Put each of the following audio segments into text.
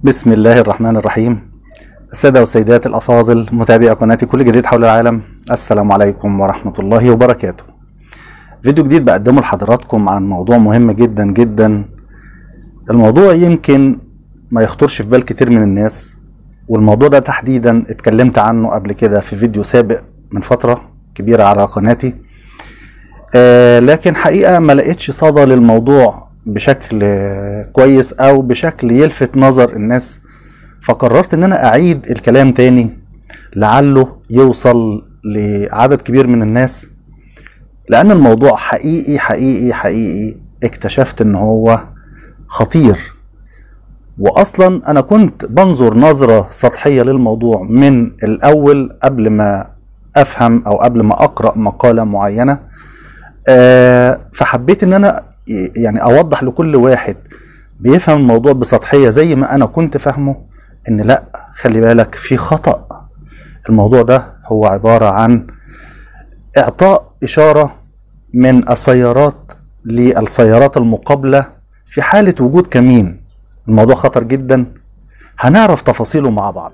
بسم الله الرحمن الرحيم السادة والسيدات الأفاضل متابعي قناة كل جديد حول العالم السلام عليكم ورحمة الله وبركاته فيديو جديد بقدمه لحضراتكم عن موضوع مهم جدا جدا الموضوع يمكن ما يخطرش في بال كتير من الناس والموضوع ده تحديدا اتكلمت عنه قبل كده في فيديو سابق من فترة كبيرة على قناتي آه لكن حقيقة ما لقيتش صدى للموضوع بشكل آه، كويس او بشكل يلفت نظر الناس فقررت ان انا اعيد الكلام تاني لعله يوصل لعدد كبير من الناس لان الموضوع حقيقي حقيقي حقيقي اكتشفت ان هو خطير واصلا انا كنت بنظر نظرة سطحية للموضوع من الاول قبل ما افهم او قبل ما اقرأ مقالة معينة آه، فحبيت ان انا ي- يعني اوضح لكل واحد بيفهم الموضوع بسطحية زي ما انا كنت فاهمه ان لا خلي بالك في خطأ الموضوع ده هو عبارة عن اعطاء اشارة من السيارات للسيارات المقابلة في حالة وجود كمين الموضوع خطر جدا هنعرف تفاصيله مع بعض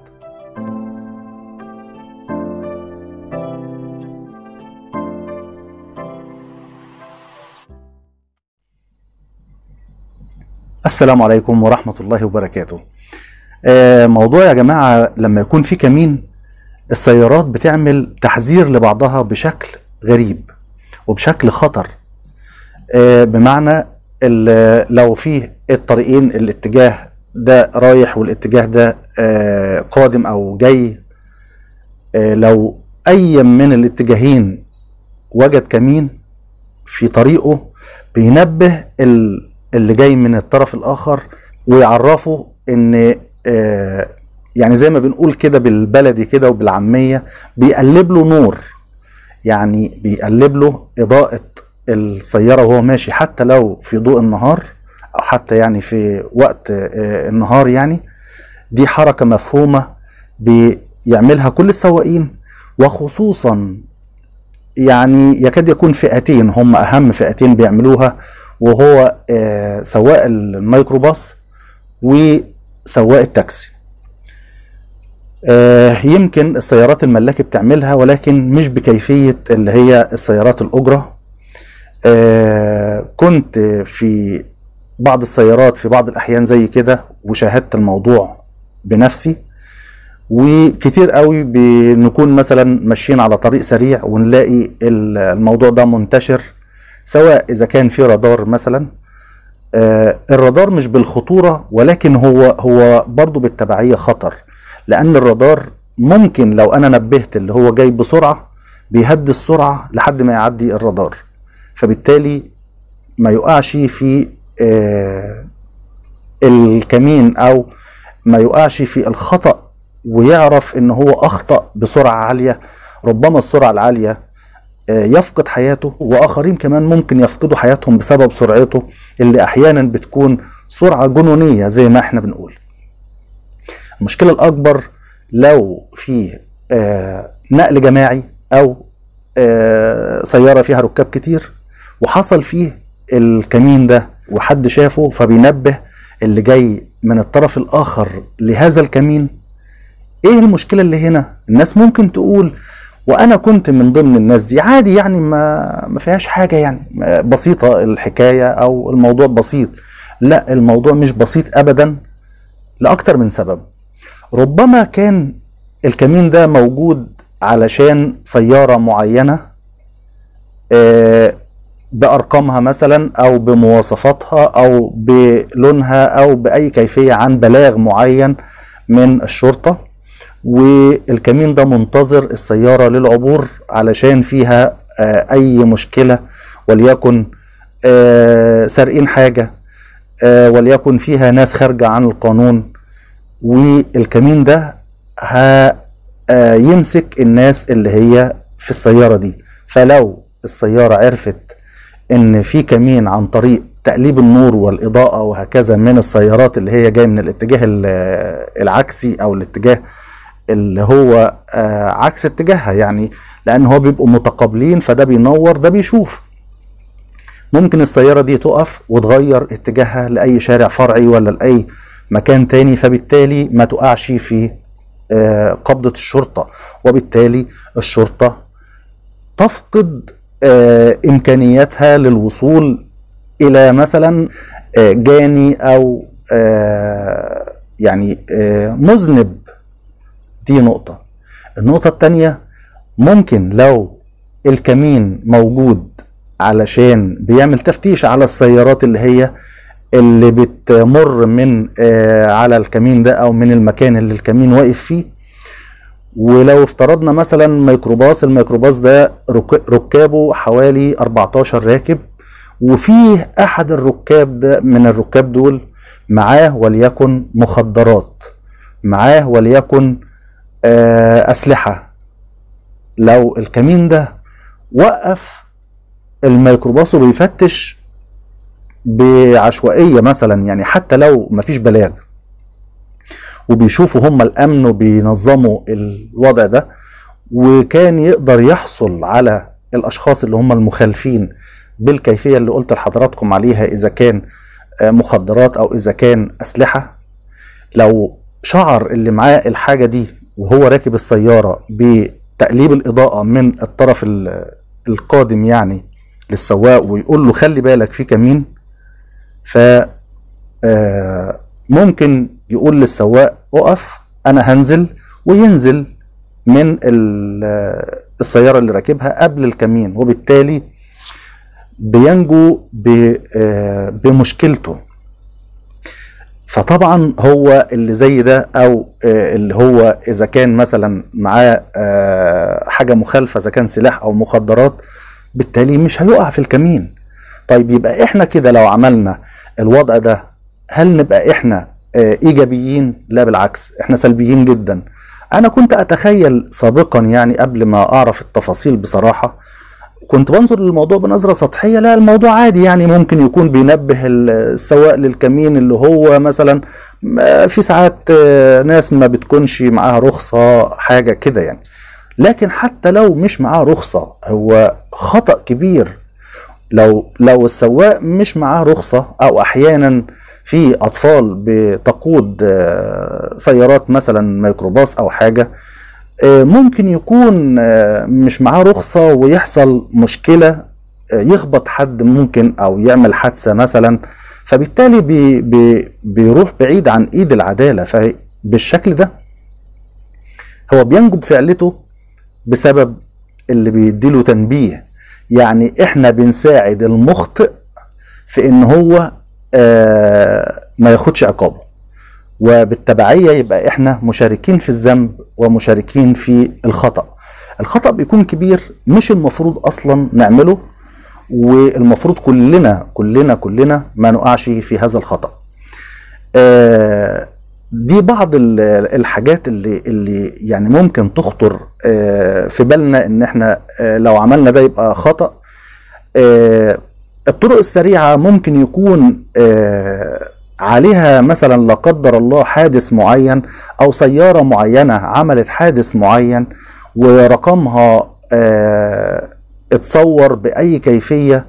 السلام عليكم ورحمة الله وبركاته آه، موضوع يا جماعة لما يكون في كمين السيارات بتعمل تحذير لبعضها بشكل غريب وبشكل خطر آه، بمعنى ال- لو في الطريقين الاتجاه ده رايح والاتجاه ده آه، قادم او جاي آه، لو اي من الاتجاهين وجد كمين في طريقه بينبه ال- اللي جاي من الطرف الاخر ويعرفه ان آه، يعني زي ما بنقول كده بالبلدي كده وبالعاميه بيقلب له نور يعني بيقلب له اضاءه السياره وهو ماشي حتى لو في ضوء النهار او حتى يعني في وقت آه، النهار يعني دي حركه مفهومه بيعملها كل السواقين وخصوصا يعني يكاد يكون فئتين هم اهم فئتين بيعملوها وهو آه، سواق الميكروباص وسواق التاكسي آه، يمكن السيارات الملاكي بتعملها ولكن مش بكيفية اللي هي السيارات الأجرة آه، كنت في بعض السيارات في بعض الأحيان زي كده وشاهدت الموضوع بنفسي وكتير قوي بنكون مثلا ماشيين على طريق سريع ونلاقي ال- الموضوع ده منتشر سواء اذا كان في رادار مثلا آه، الرادار مش بالخطورة ولكن هو هو برضه بالتبعية خطر لأن الرادار ممكن لو أنا نبهت اللي هو جاي بسرعة بيهدي السرعة لحد ما يعدي الرادار فبالتالي ما يقعش في آه، الكمين أو ما يقعش في الخطأ ويعرف ان هو اخطأ بسرعة عالية ربما السرعة العالية آه، يفقد حياته واخرين كمان ممكن يفقدوا حياتهم بسبب سرعته اللي احيانا بتكون سرعة جنونية زي ما احنا بنقول المشكلة الاكبر لو في آه، نقل جماعي او آه، سيارة فيها ركاب كتير وحصل فيه الكمين ده وحد شافه فبينبه اللي جاي من الطرف الاخر لهذا الكمين ايه المشكلة اللي هنا الناس ممكن تقول وانا كنت من ضمن الناس دي عادي يعني ما ما فيهاش حاجة يعني بسيطة الحكاية او الموضوع بسيط لا الموضوع مش بسيط ابدا لاكتر من سبب ربما كان الكمين ده موجود علشان سيارة معينة آه، بأرقامها مثلا أو بمواصفاتها أو بلونها أو بأي كيفية عن بلاغ معين من الشرطة والكمين ده منتظر السيارة للعبور علشان فيها آه، أي مشكلة وليكن آه، سارقين حاجة آه، وليكن فيها ناس خارجة عن القانون والكمين ده ه- آه، يمسك الناس اللي هي في السيارة دي فلو السيارة عرفت ان في كمين عن طريق تقليب النور والإضاءة وهكذا من السيارات اللي هي جاية من الاتجاه ال- العكسي أو الاتجاه اللي هو آه، عكس اتجاهها يعني لأن هو بيبقوا متقابلين فده بينور ده بيشوف ممكن السيارة دي تقف وتغير اتجاهها لأي شارع فرعي ولا لأي مكان تاني فبالتالي ما تقعش في آه، قبضة الشرطة وبالتالي الشرطة تفقد آه، إمكانياتها للوصول إلى مثلا آه، جاني أو آه، يعني آه، مذنب دي نقطة النقطة التانية ممكن لو الكمين موجود علشان بيعمل تفتيش على السيارات اللي هي اللي بتمر من آه، على الكمين ده او من المكان اللي الكمين واقف فيه ولو افترضنا مثلا ميكروباص الميكروباص ده رك- ركابه حوالي 14 راكب وفيه احد الركاب ده من الركاب دول معاه وليكن مخدرات معاه وليكن آه، اسلحه لو الكمين ده وقف الميكروباص وبيفتش بعشوائيه مثلا يعني حتى لو مفيش بلاغ وبيشوفوا هم الامن وبينظموا الوضع ده وكان يقدر يحصل على الاشخاص اللي هم المخالفين بالكيفيه اللي قلت لحضراتكم عليها اذا كان آه، مخدرات او اذا كان اسلحه لو شعر اللي معاه الحاجه دي وهو راكب السياره بتقليب الاضاءه من الطرف ال- القادم يعني للسواق ويقول له خلي بالك في كمين ف آه، ممكن يقول للسواق اقف انا هنزل وينزل من ال- آه، السياره اللي راكبها قبل الكمين وبالتالي بينجو ب- آه، بمشكلته فطبعا هو اللي زي ده او آه، اللي هو اذا كان مثلا معاه آه، حاجه مخالفه اذا كان سلاح او مخدرات بالتالي مش هيقع في الكمين طيب يبقى احنا كده لو عملنا الوضع ده هل نبقى احنا آه، ايجابيين لا بالعكس احنا سلبيين جدا انا كنت اتخيل سابقا يعني قبل ما اعرف التفاصيل بصراحه كنت بنظر للموضوع بنظرة سطحية لا الموضوع عادي يعني ممكن يكون بينبه ال- السواق للكمين اللي هو مثلا م- في ساعات آه، ناس ما بتكونش معاها رخصة حاجة كده يعني لكن حتى لو مش معاه رخصة هو خطأ كبير لو لو السواق مش معاه رخصة أو أحيانا في أطفال بتقود آه، سيارات مثلا ميكروباص أو حاجة آه، ممكن يكون آه، مش معاه رخصة ويحصل مشكلة آه، يخبط حد ممكن أو يعمل حادثة مثلا فبالتالي بي بي بيروح بعيد عن إيد العدالة فبالشكل ده هو بينجو بفعلته بسبب اللي بيديله تنبيه يعني احنا بنساعد المخطئ في ان هو آه ما ياخدش عقابه وبالتبعية يبقى احنا مشاركين في الذنب ومشاركين في الخطأ الخطأ بيكون كبير مش المفروض اصلا نعمله والمفروض كلنا كلنا كلنا ما نقعش في هذا الخطأ آه، دي بعض ال- الحاجات اللي اللي يعني ممكن تخطر آه، في بالنا ان احنا آه، لو عملنا ده يبقى خطأ آه، الطرق السريعة ممكن يكون آه، عليها مثلا لا قدر الله حادث معين او سيارة معينة عملت حادث معين ورقمها آه، اتصور بأي كيفية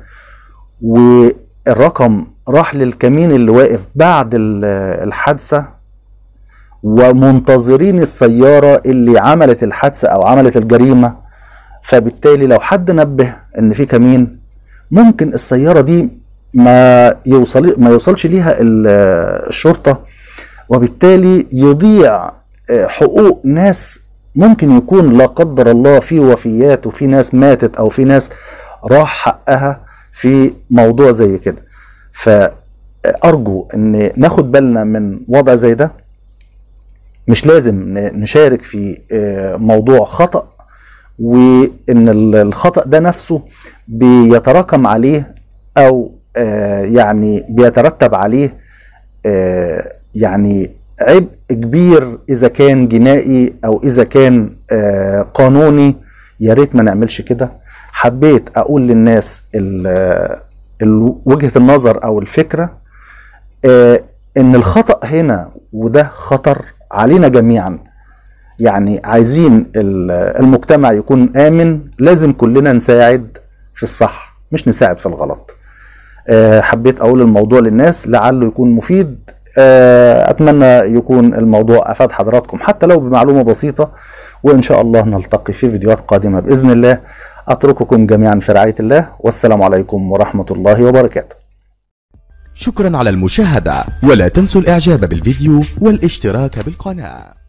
والرقم راح للكمين اللي واقف بعد ال- الحادثة ومنتظرين السيارة اللي عملت الحادثة أو عملت الجريمة فبالتالي لو حد نبه إن في كمين ممكن السيارة دي ما يوصل ما يوصلش ليها ال- الشرطة وبالتالي يضيع آه، حقوق ناس ممكن يكون لا قدر الله في وفيات وفي ناس ماتت او في ناس راح حقها في موضوع زي كده فأرجو ان ناخد بالنا من وضع زي ده مش لازم ن- نشارك في آه، موضوع خطأ وان ال- الخطأ ده نفسه بيتراكم عليه او آه، يعني بيترتب عليه آه، يعني عبء كبير اذا كان جنائي او اذا كان آه، قانوني يا ريت ما نعملش كده حبيت اقول للناس ال- ال- وجهة النظر او الفكرة آه، ان الخطأ هنا وده خطر علينا جميعا يعني عايزين ال- المجتمع يكون آمن لازم كلنا نساعد في الصح مش نساعد في الغلط آه، حبيت أقول الموضوع للناس لعله يكون مفيد آه، اتمنى يكون الموضوع افاد حضراتكم حتى لو بمعلومه بسيطه وان شاء الله نلتقي في فيديوهات قادمه باذن الله اترككم جميعا في رعايه الله والسلام عليكم ورحمه الله وبركاته شكرا على المشاهدة ولا تنسوا الاعجاب بالفيديو والاشتراك بالقناة